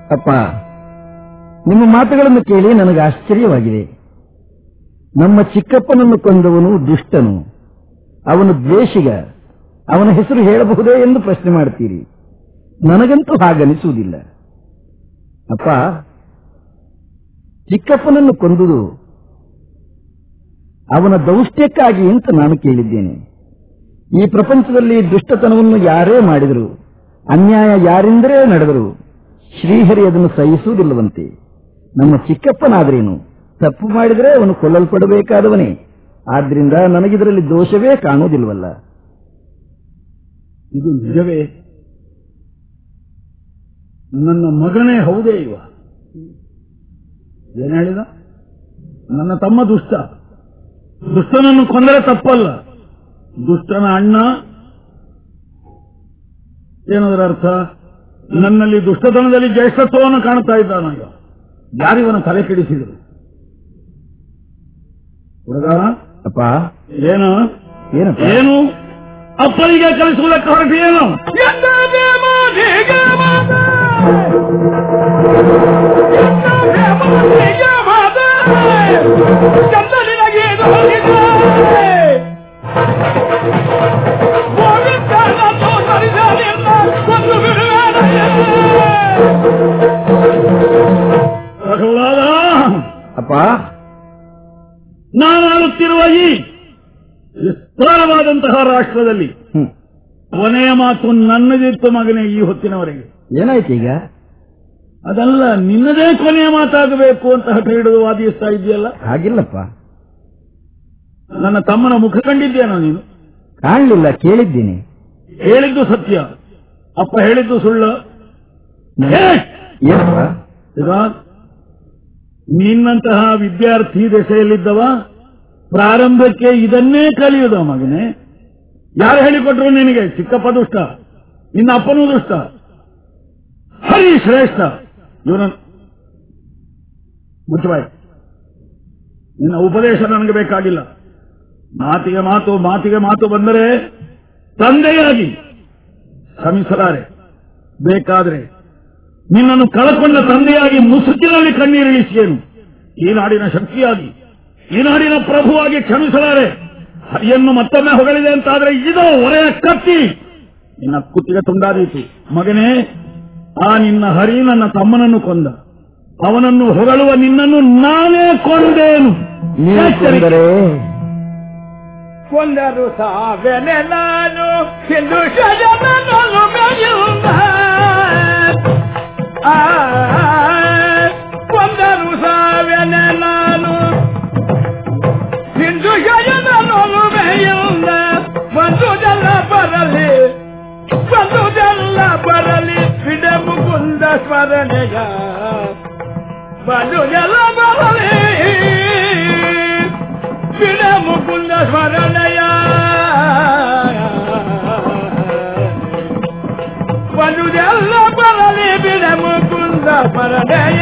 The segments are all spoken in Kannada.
ಅಪ್ಪ ನಿಮ್ಮ ಮಾತುಗಳನ್ನು ಕೇಳಿ ನನಗೆ ಆಶ್ಚರ್ಯವಾಗಿದೆ ನಮ್ಮ ಚಿಕ್ಕಪ್ಪನನ್ನು ಕೊಂದವನು ದುಷ್ಟನು ಅವನು ದ್ವೇಷಿಗ ಅವನ ಹೆಸರು ಹೇಳಬಹುದೇ ಎಂದು ಪ್ರಶ್ನೆ ಮಾಡ್ತೀರಿ ನನಗಂತೂ ಹಾಗನಿಸುವುದಿಲ್ಲ ಅಪ್ಪ ಚಿಕ್ಕಪ್ಪನನ್ನು ಕೊಂದುದು ಅವನ ದೌಷ್ಟ್ಯಕ್ಕಾಗಿ ಅಂತ ನಾನು ಕೇಳಿದ್ದೇನೆ ಈ ಪ್ರಪಂಚದಲ್ಲಿ ದುಷ್ಟತನವನ್ನು ಯಾರೇ ಮಾಡಿದರು ಅನ್ಯಾಯ ಯಾರಿಂದಲೇ ನಡೆದರು ಶ್ರೀಹರಿ ಅದನ್ನು ಸಹಿಸುವುದಿಲ್ಲವಂತೆ ನಮ್ಮ ಚಿಕ್ಕಪ್ಪನಾದ್ರೇನು ತಪ್ಪು ಮಾಡಿದರೆ ಅವನು ಕೊಲ್ಲಲ್ಪಡಬೇಕಾದವನೇ ಆದ್ರಿಂದ ನನಗಿದರಲ್ಲಿ ದೋಷವೇ ಕಾಣುವುದಿಲ್ವಲ್ಲ ಇದು ನಿಜವೇ ನನ್ನ ಮಗನೇ ಹೌದೇ ಇವ ಏನ್ ಹೇಳಿದ ನನ್ನ ತಮ್ಮ ದುಷ್ಟ ದುಷ್ಟನನ್ನು ಕೊಂದರೆ ತಪ್ಪಲ್ಲ ದುಷ್ಟನ ಅಣ್ಣ ಏನದರ ಅರ್ಥ ನನ್ನಲ್ಲಿ ದುಷ್ಟತನದಲ್ಲಿ ಜ್ಯೇಷ್ಠತ್ವವನ್ನು ಕಾಣ್ತಾ ಇದ್ದಾನ ಇವ ಯಾರಿವನ ತಲೆ ಕೆಡಿಸಿದರು ಹುಡುಗ ಅಪ್ಪ ಏನು ಏನಪ್ಪ ಏನು ಅಪ್ಪನಿಗೆ ಕಲಿಸುವುದಕ್ಕೆ ಹೊರಟು ಏನು ರಘುನಾಥ, ಅಪ್ಪ ನಾನಾಡುತ್ತಿರುವ ಈ ವಿಸ್ತಾರವಾದಂತಹ ರಾಷ್ಟ್ರದಲ್ಲಿ ಹ್ಮ್. ಕೊನೆಯ ಮಾತು ನನ್ನದಿತ್ತು ಮಗನೇ ಈ ಹೊತ್ತಿನವರೆಗೆ ಏನಾಯ್ತು ಈಗ ಅದಲ್ಲ ನಿನ್ನದೇ ಕೊನೆಯ ಮಾತಾಗಬೇಕು ಅಂತ ಹಠ ಹಿಡಿದು ವಾದಿಸ್ತಾ ಇದೆಯಲ್ಲ ಹಾಗಿಲ್ಲಪ್ಪ ನನ್ನ ತಮ್ಮನ ಮುಖ ಕಂಡಿದ್ದೇನೋ ನೀನು ಕಾಣಲಿಲ್ಲ ಕೇಳಿದ್ದೀನಿ ಹೇಳಿದ್ದು ಸತ್ಯ ಅಪ್ಪ ಹೇಳಿದ್ದು ಸುಳ್ಳು ಏ! ಏನಪ್ಪ ಈಗ ನಿನ್ನಂತಹ ವಿದ್ಯಾರ್ಥಿ ದೆಸೆಯಲ್ಲಿದ್ದವ ಪ್ರಾರಂಭಕ್ಕೆ ಇದನ್ನೇ ಕಲಿಯುದ ಮಗನೇ ಯಾರು ಹೇಳಿಕೊಟ್ರು ನಿನಗೆ ಚಿಕ್ಕಪ್ಪ ದುಷ್ಟ ನಿನ್ನ ಅಪ್ಪನೂ ದುಷ್ಟ ಹರಿ ಶ್ರೇಷ್ಠ ಇವನ ಮುಚ್ಚಬಾಯ್ ನಿನ್ನ ಉಪದೇಶ ನನಗೆ ಬೇಕಾಗಿಲ್ಲ ಮಾತಿಗೆ ಮಾತು ಮಾತಿಗೆ ಮಾತು ಬಂದರೆ ತಂದೆಯಾಗಿ ಶ್ರಮಿಸಲಾರೆ ಬೇಕಾದ್ರೆ ನಿನ್ನನ್ನು ಕಳಕೊಂಡ ತಂದೆಯಾಗಿ ಮುಸುಕಿನಲ್ಲಿ ಕಣ್ಣೀರಿಳಿಸಿಯೇನು ಈ ನಾಡಿನ ಶಕ್ತಿಯಾಗಿ ಈ ನಾಡಿನ ಪ್ರಭುವಾಗಿ ಕ್ಷಮಿಸಲಾರೆ ಹರಿಯನ್ನು ಮತ್ತೊಮ್ಮೆ ಹೊಗಳಿದೆ ಅಂತಾದ್ರೆ ಇದು ಒರೆಯ ಕತ್ತಿ ನಿನ್ನ ಕುತ್ತಿಗೆ ತುಂಡಾದೀತು ಮಗನೇ ಆ ನಿನ್ನ ಹರಿ ನನ್ನ ತಮ್ಮನನ್ನು ಕೊಂದ ಅವನನ್ನು ಹೊಗಳುವ ನಿನ್ನನ್ನು ನಾನೇ ಕೊಂದೇನು ನೀವು ಎಚ್ಚರಿಕೆ. ಕೊಂದರೆ ಕೊಂದರು ಸಾವೆನೆ ನಾನು ಸಿಂಧು ಶಜನನ್ನು ಮೆಯುವ ಆ, ಕೊಂದರು ಸಾವೆನೆ ನಾನು ಸಿಂಧು ಶಜನನ್ನು ಮೆಯುವ ಬಂದುದೆಲ್ಲ ಬರಲಿ ಬಂದುದೆಲ್ಲ ಬರಲಿ ಬಿಡ ಮುಕುಂದ ಸ್ಮರಣೆಯ ಬಂದುದೆಲ್ಲ ಬರಲಿ ಬಿಡ ಮುಕುಂದ ಸ್ಮರಣೆಯ ಬಂದುದೆಲ್ಲ ಬರಲಿ ಬಿಡ ಮುಕುಂದ ಸ್ಮರಣೆಯ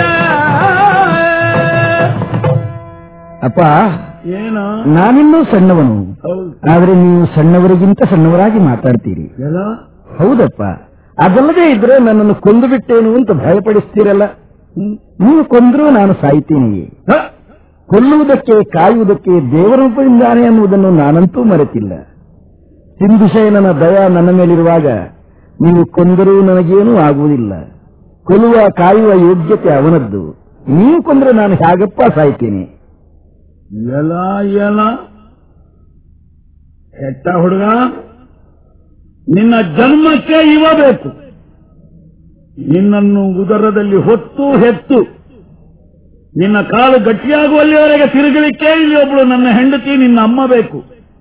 ಅಪ್ಪ ಏನು ನಾನಿನ್ನೂ ಸಣ್ಣವನು ಹೌದು ಆದ್ರೆ ನೀವು ಸಣ್ಣವರಿಗಿಂತ ಸಣ್ಣವರಾಗಿ ಮಾತಾಡ್ತೀರಿ ಎಲ್ಲ ಹೌದಪ್ಪ ಅದಲ್ಲದೆ ಇದ್ರೆ ನನ್ನನ್ನು ಕೊಂದು ಬಿಟ್ಟೇನು ಅಂತ ಭಯಪಡಿಸ್ತೀರಲ್ಲ ನೀವು ಕೊಂದ್ರೂ ನಾನು ಸಾಯ್ತೇನೆಯೇ ಹ? ಕೊಲ್ಲುವುದಕ್ಕೆ ಕಾಯುವುದಕ್ಕೆ ದೇವರೂಪದಿಂದಾನೆ ಅನ್ನುವುದನ್ನು ನಾನಂತೂ ಮರೆತಿಲ್ಲ ಸಿಂಧುಶಯನನ ದಯ ನನ್ನ ಮೇಲಿರುವಾಗ ನೀವು ಕೊಂದರೂ ನನಗೇನೂ ಆಗುವುದಿಲ್ಲ ಕೊಲ್ಲುವ ಕಾಯುವ ಯೋಗ್ಯತೆ ಅವನದ್ದು ನೀವು ಕೊಂದ್ರೆ ನಾನು ಹೇಗಪ್ಪ ಸಾಯ್ತೇನೆ ಎಲ ಎಲ ಕೆಟ್ಟ ಹುಡುಗ ನಿನ್ನ ಜನ್ಮಕ್ಕೆ ಇವ ಬೇಕು ನಿನ್ನನ್ನು ಉದರದಲ್ಲಿ ಹೊತ್ತು ಹೆತ್ತು ನಿನ್ನ ಕಾಲು ಗಟ್ಟಿಯಾಗುವಲ್ಲಿವರೆಗೆ ತಿರುಗಲಿಕ್ಕೆ ಇಲ್ಲಿ ಒಬ್ಳು ನನ್ನ ಹೆಂಡತಿ ನಿನ್ನ ಅಮ್ಮ ಬೇಕು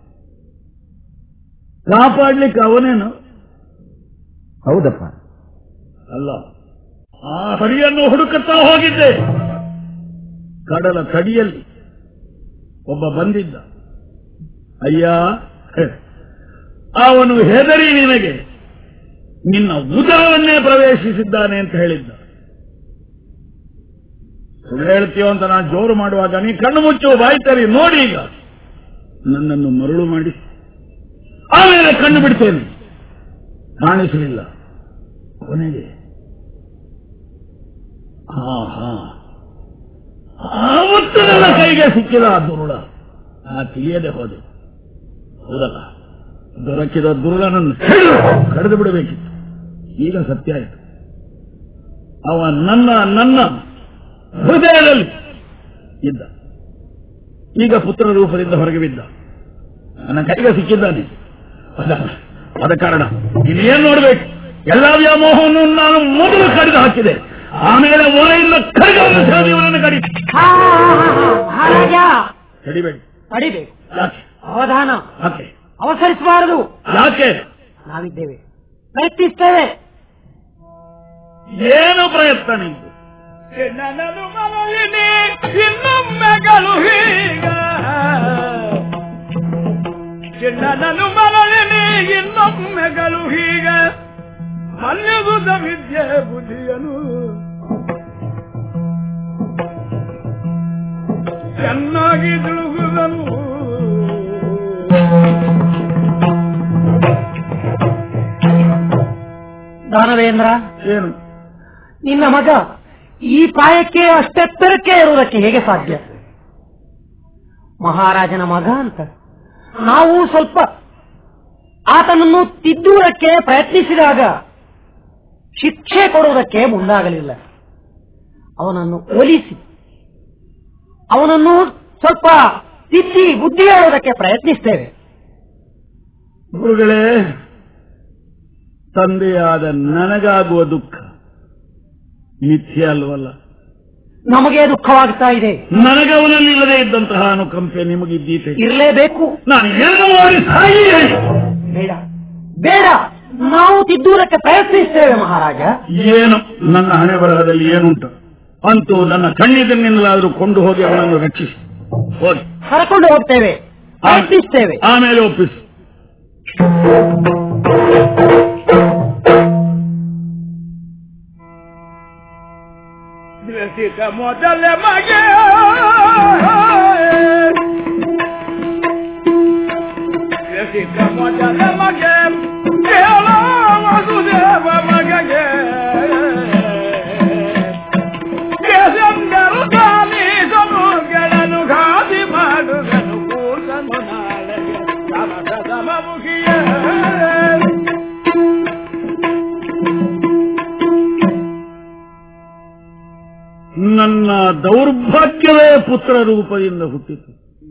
ಕಾಪಾಡ್ಲಿಕ್ಕೆ ಅವನೇನು ಹೌದಪ್ಪ ಅಲ್ಲ ಆ ಹರಿಯನ್ನು ಹುಡುಕುತ್ತಾ ಹೋಗಿದ್ದೆ ಕಡಲ ಕಡಿಯಲ್ಲಿ ಒಬ್ಬ ಬಂದಿದ್ದ ಅಯ್ಯ ಹೆ, ಅವನು ಹೆದರಿ ನಿನಗೆ ನಿನ್ನ ಉದರವನ್ನೇ ಪ್ರವೇಶಿಸಿದ್ದಾನೆ ಅಂತ ಹೇಳಿದ್ದ ಸುಳ್ಳು ಹೇಳ್ತೀಯೋ ಅಂತ ನಾನು ಜೋರು ಮಾಡುವಾಗ ನೀ ಕಣ್ಣು ಮುಚ್ಚು ಬಾಯ್ತರಿ ನೋಡಿ ಈಗ ನನ್ನನ್ನು ಮರಳು ಮಾಡಿ ಆಮೇಲೆ ಕಣ್ಣು ಬಿಡ್ತೇನೆ ಕಾಣಿಸಲಿಲ್ಲ ಕೊನೆಗೆ ಹಾ ಹಾ ಆವತ್ತು ನನ್ನ ಕೈಗೆ ಸಿಕ್ಕಿದ ಆ ದುರುಳ ನಾ ತಿಳಿಯದೆ ಹೋದೆ ಹೌದಲ್ಲ ದೊರಕಿದ ದುರುಳನನ್ನು ಕಡಿದು ಬಿಡಬೇಕಿತ್ತು ಈಗ ಸತ್ಯ ಆಯಿತು ಅವ ನನ್ನ ನನ್ನ ಹೃದಯದಲ್ಲಿ ಇದ್ದ ಈಗ ಪುತ್ರ ರೂಪದಿಂದ ಹೊರಗೆ ಬಿದ್ದ ನನ್ನ ಕೈಗೆ ಸಿಕ್ಕಿದ್ದಾನೆ ಅದ ಅದ ಕಾರಣ ಇನ್ನೇನು ನೋಡ್ಬೇಕು ಎಲ್ಲಾ ವ್ಯಾಮೋಹವನ್ನು ನಾನು ಮೊದಲು ಕಡಿದು ಹಾಕಿದೆ ಆಮೇಲೆ ಒಲೆಯಿಂದ ಖಡ್ಗವನ್ನು ಸೆಳೆದು ಇವನನ್ನು ಕಡಿ ಹಾ, ಹಾ, ಹಾ, ಹಾ. ಮಹಾರಾಜ ಕಡಿಬೇಡಿ ತಡಿಬೇಕು ಯಾಕೆ ಅವಧಾನ ಯಾಕೆ ಅವಸರಿಸಬಾರದು ಯಾಕೆ ನಾವಿದ್ದೇವೆ ಪ್ರಯತ್ನಿಸ್ತೇವೆ ಏನು ಪ್ರಯತ್ನ ನಿಂತು ನನ್ನನು ಮರಳಿನಿ ಇನ್ನೊಮ್ಮೆಗಳು ಹೀಗ ಚಿನ್ನನನು ಮರಳಿನಿ ಇನ್ನೊಮ್ಮೆಗಳು ಹೀಗ ಮನ್ಯಗುದ ವಿದ್ಯೆ ಬುದ್ಧಿಯನು ಚೆನ್ನಾಗಿ ತಿಳುಗುದನು ದಾನವೇಂದ್ರ ಏನು ನಿನ್ನ ಮಗ ಈ ಪ್ರಾಯಕ್ಕೆ ಅಷ್ಟೆತ್ತರಕ್ಕೆ ಇರುವುದಕ್ಕೆ ಹೇಗೆ ಸಾಧ್ಯ ಮಹಾರಾಜನ ಮಗ ಅಂತ ನಾವು ಸ್ವಲ್ಪ ಆತನನ್ನು ತಿದ್ದುವುದಕ್ಕೆ ಪ್ರಯತ್ನಿಸಿದಾಗ ಶಿಕ್ಷೆ ಕೊಡುವುದಕ್ಕೆ ಮುಂದಾಗಲಿಲ್ಲ ಅವನನ್ನು ಒಲಿಸಿ ಅವನನ್ನು ಸ್ವಲ್ಪ ತಿದ್ದಿ ಬುದ್ಧಿ ಹೇಳುವುದಕ್ಕೆ ಪ್ರಯತ್ನಿಸ್ತೇವೆ ಗುರುಗಳೇ ತಂದೆಯಾದ ನನಗಾಗುವ ದುಃಖ ಮಿಥ್ಯೆ ಅಲ್ವಲ್ಲ ನಮಗೆ ದುಃಖವಾಗ್ತಾ ಇದೆ ನನಗೆ ಅವನಲ್ಲಿ ಇಲ್ಲದೆ ಇದ್ದಂತಹ ಅನುಕಂಪೆ ನಿಮಗಿದ್ದೀತೆ ಇರಲೇಬೇಕು ನಾನು ಏನು ಮಾಡಿ ಸಾಯಿ ಹೇಳಿ ಬೇಡ ಬೇಡ ನಾವು ತಿದ್ದುವುದಕ್ಕೆ ಪ್ರಯತ್ನಿಸ್ತೇವೆ ಮಹಾರಾಜ ಏನು ನನ್ನ ಹಣೆ ಬರಹದಲ್ಲಿ ಏನುಂಟು ಅಂತೂ ನನ್ನ ಕಣ್ಣಿದನ್ನಿಂದಲಾದರೂ ಕೊಂಡು ಹೋಗಿ ಅವನನ್ನು ರಕ್ಷಿಸಿ ಹೋಗಿ ಕರ್ಕೊಂಡು ಹೋಗ್ತೇವೆ ಪ್ರಯತ್ನಿಸ್ತೇವೆ ಆಮೇಲೆ ಒಪ್ಪಿಸಿ ದಿವಸಿಕ ಮೊದಲ ಮಗೆ ದಿವಸಿಕ ಮೊದಲ ಮಗೆ ಕೇಳ ವಸುದೇವ ಮಗೆ ಕೇಸಂದರು ಸ್ವಾಮೀಸನು ಗೆಳನು ಘಾತಿ ಮಾಡುಗನು ಕೂಸನು ನಾಳೆಗೆ ಸಮಸ ಸಮಮುಖಿಯ ನನ್ನ ದೌರ್ಭಾಗ್ಯವೇ ಪುತ್ರ ರೂಪದಿಂದ ಹುಟ್ಟಿತು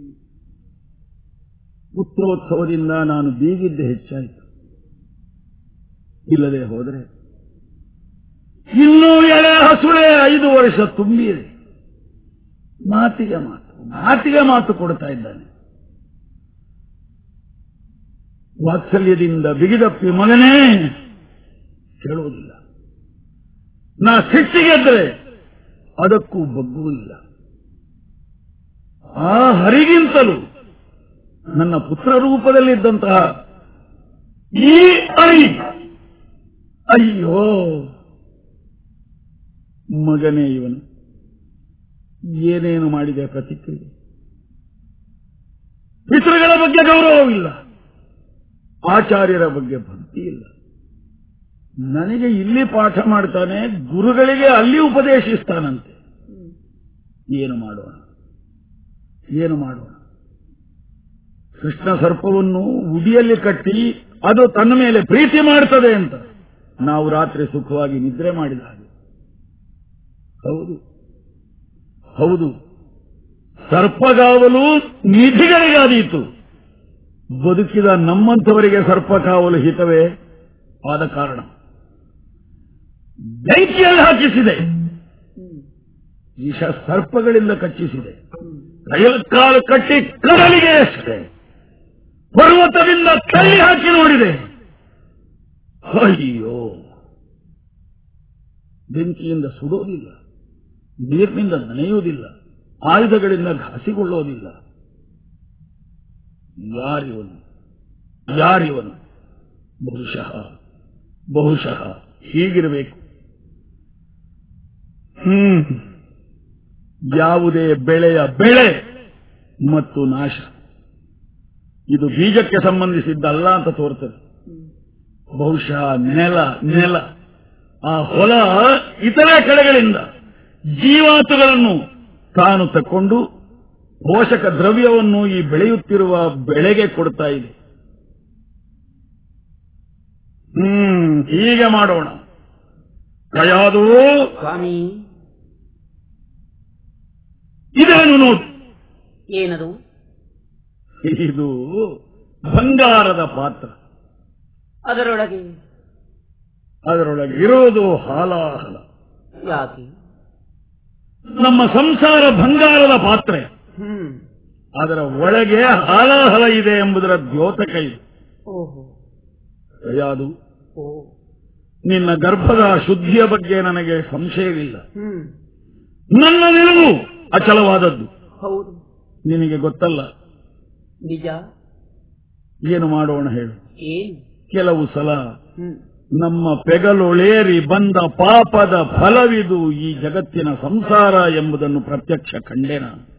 ಪುತ್ರೋತ್ಸವದಿಂದ ನಾನು ಬೀಗಿದ್ದೆ ಹೆಚ್ಚಾಯಿತು ಇಲ್ಲದೆ ಹೋದರೆ ಇನ್ನೂ ಎಳೆ ಹಸುಳೆ ಐದು ವರ್ಷ ತುಂಬಿದೆ ಮಾತಿಗೆ ಮಾತು ಮಾತಿಗೆ ಮಾತು ಕೊಡ್ತಾ ಇದ್ದಾನೆ ವಾತ್ಸಲ್ಯದಿಂದ ಬಿಗಿದಪ್ಪಿ ಮಗನೇ ಕೇಳುವುದಿಲ್ಲ ನಾ ಸಿಟ್ಟಿಗೆದ್ರೆ ಅದಕ್ಕೂ ಬಗ್ಗುವುದಿಲ್ಲ ಆ ಹರಿಗಿಂತಲೂ ನನ್ನ ಪುತ್ರ ರೂಪದಲ್ಲಿದ್ದಂತಹ ಈ ಅರಿ ಅಯ್ಯೋ ಮಗನೇ ಇವನು ಏನೇನು ಮಾಡಿದೆ ಪ್ರತಿಕ್ರಿಯೆ ಪಿತೃಗಳ ಬಗ್ಗೆ ಗೌರವವಿಲ್ಲ ಆಚಾರ್ಯರ ಬಗ್ಗೆ ಭಕ್ತಿ ಇಲ್ಲ ನನಗೆ ಇಲ್ಲಿ ಪಾಠ ಮಾಡ್ತಾನೆ ಗುರುಗಳಿಗೆ ಅಲ್ಲಿ ಉಪದೇಶಿಸ್ತಾನಂತೆ ಏನು ಮಾಡೋಣ ಏನು ಮಾಡೋಣ ಕೃಷ್ಣ ಸರ್ಪವನ್ನು ಉಡಿಯಲ್ಲಿ ಕಟ್ಟಿ ಅದು ತನ್ನ ಮೇಲೆ ಪ್ರೀತಿ ಮಾಡ್ತದೆ ಅಂತ ನಾವು ರಾತ್ರಿ ಸುಖವಾಗಿ ನಿದ್ರೆ ಮಾಡಿದ ಹಾಗೆ ಹೌದು ಹೌದು ಸರ್ಪಗಾವಲು ನಿಧಿಗಳಿಗಾದೀತು ಬದುಕಿದ ನಮ್ಮಂಥವರಿಗೆ ಸರ್ಪಕಾವಲು ಹಿತವೇ ಆದ ಕಾರಣ ಬೆಂಕಿಯಲ್ಲಿ ಹಾಕಿಸಿದೆ ವಿಷ ಸರ್ಪಗಳಿಂದ ಕಚ್ಚಿಸಿದೆ ಕಾಲು ಕಟ್ಟಿ ಕಡಲಿಗೆ ಎಸೆದೆ ಪರ್ವತದಿಂದ ತಳ್ಳಿ ಹಾಕಿ ನೋಡಿದೆ ಅಯ್ಯೋ ಬೆಂಕಿಯಿಂದ ಸುಡೋದಿಲ್ಲ ನೀರಿನಿಂದ ನನೆಯುವುದಿಲ್ಲ ಆಯುಧಗಳಿಂದ ಘಾಸಿಗೊಳ್ಳೋದಿಲ್ಲ ಯಾರಿವನು ಯಾರಿವನು ಬಹುಶಃ ಬಹುಶಃ ಹೀಗಿರಬೇಕು ಹ್ಮ್ ಯಾವುದೇ ಬೆಳೆಯ ಬೆಳೆ ಮತ್ತು ನಾಶ ಇದು ಬೀಜಕ್ಕೆ ಸಂಬಂಧಿಸಿದ್ದಲ್ಲ ಅಂತ ತೋರ್ತದೆ ಬಹುಶಃ ನೆಲ ನೆಲ ಆ ಹೊಲ ಇತರೆ ಕಡೆಗಳಿಂದ ಜೀವಾತುಗಳನ್ನು ತಾನು ತಕ್ಕೊಂಡು ಪೋಷಕ ದ್ರವ್ಯವನ್ನು ಈ ಬೆಳೆಯುತ್ತಿರುವ ಬೆಳೆಗೆ ಕೊಡ್ತಾ ಇದೆ ಹ್ಮ್ ಹೀಗೆ ಮಾಡೋಣ ಕಯಾದು ಸ್ವಾಮಿ ಇದೇನು ನೋಡು ಏನದು ಇದು ಬಂಗಾರದ ಪಾತ್ರ ಅದರೊಳಗೆ ಅದರೊಳಗೆ ಇರೋದು ಹಾಲಾಹಲ ಯಾಕೆ ನಮ್ಮ ಸಂಸಾರ ಬಂಗಾರದ ಪಾತ್ರೆ ಹ್ಮ್ ಅದರ ಒಳಗೆ ಹಾಲಾಹಲ ಇದೆ ಎಂಬುದರ ದ್ಯೋತಕ ಇದೆ ಓಹೋ ಯಾವುದು ಓ ನಿನ್ನ ಗರ್ಭದ ಶುದ್ಧಿಯ ಬಗ್ಗೆ ನನಗೆ ಸಂಶಯವಿಲ್ಲ ಹ್ಮ್ ನನ್ನ ನಿಲುವು ಅಚಲವಾದದ್ದು ಹೌದು ನಿನಗೆ ಗೊತ್ತಲ್ಲ ನಿಜ ಏನು ಮಾಡೋಣ ಹೇಳು ಏನು ಕೆಲವು ಸಲ ಹ್ಮ್ ನಮ್ಮ ಪೆಗಲೊಳೇರಿ ಬಂದ ಪಾಪದ ಫಲವಿದು ಈ ಜಗತ್ತಿನ ಸಂಸಾರ ಎಂಬುದನ್ನು ಪ್ರತ್ಯಕ್ಷ ಕಂಡೆ ನಾನು